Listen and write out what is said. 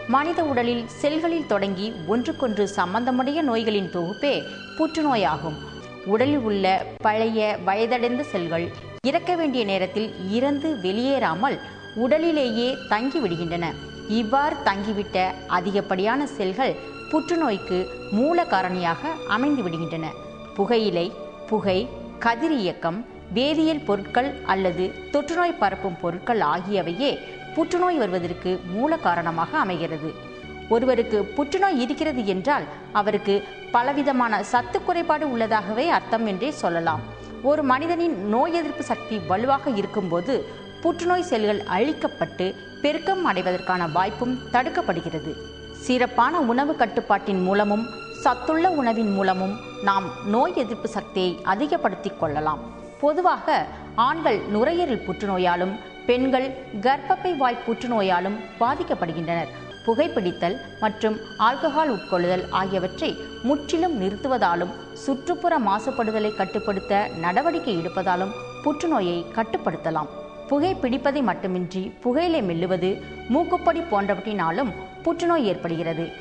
மனித உடலில் செல்களில் தொடங்கி ஒன்றுக்கொன்று சம்பந்தமுடைய நோய்களின் தொகுப்பே புற்றுநோயாகும் உடலில் உள்ள பழைய வயதடைந்த செல்கள் இறக்க வேண்டிய நேரத்தில் இறந்து வெளியேறாமல் உடலிலேயே தங்கிவிடுகின்றன இவ்வாறு தங்கிவிட்ட அதிகப்படியான செல்கள் புற்றுநோய்க்கு மூல காரணியாக அமைந்து விடுகின்றன புகையிலை புகை கதிரியக்கம் வேதியியல் பொருட்கள் அல்லது தொற்றுநோய் பரப்பும் பொருட்கள் ஆகியவையே புற்றுநோய் வருவதற்கு மூல காரணமாக அமைகிறது ஒருவருக்கு புற்றுநோய் இருக்கிறது என்றால் அவருக்கு பலவிதமான சத்து குறைபாடு உள்ளதாகவே அர்த்தம் என்றே சொல்லலாம் ஒரு மனிதனின் நோய் எதிர்ப்பு சக்தி வலுவாக இருக்கும்போது புற்றுநோய் செல்கள் அழிக்கப்பட்டு பெருக்கம் அடைவதற்கான வாய்ப்பும் தடுக்கப்படுகிறது சிறப்பான உணவு கட்டுப்பாட்டின் மூலமும் சத்துள்ள உணவின் மூலமும் நாம் நோய் எதிர்ப்பு சக்தியை அதிகப்படுத்திக் கொள்ளலாம் பொதுவாக ஆண்கள் நுரையீரல் புற்றுநோயாலும் பெண்கள் கர்ப்பப்பை வாய் புற்றுநோயாலும் பாதிக்கப்படுகின்றனர் புகைப்பிடித்தல் மற்றும் ஆல்கஹால் உட்கொள்ளுதல் ஆகியவற்றை முற்றிலும் நிறுத்துவதாலும் சுற்றுப்புற மாசுபடுதலை கட்டுப்படுத்த நடவடிக்கை எடுப்பதாலும் புற்றுநோயை கட்டுப்படுத்தலாம் புகைப்பிடிப்பதை மட்டுமின்றி புகையிலை மெல்லுவது மூக்குப்பொடி போன்றவற்றினாலும் புற்றுநோய் ஏற்படுகிறது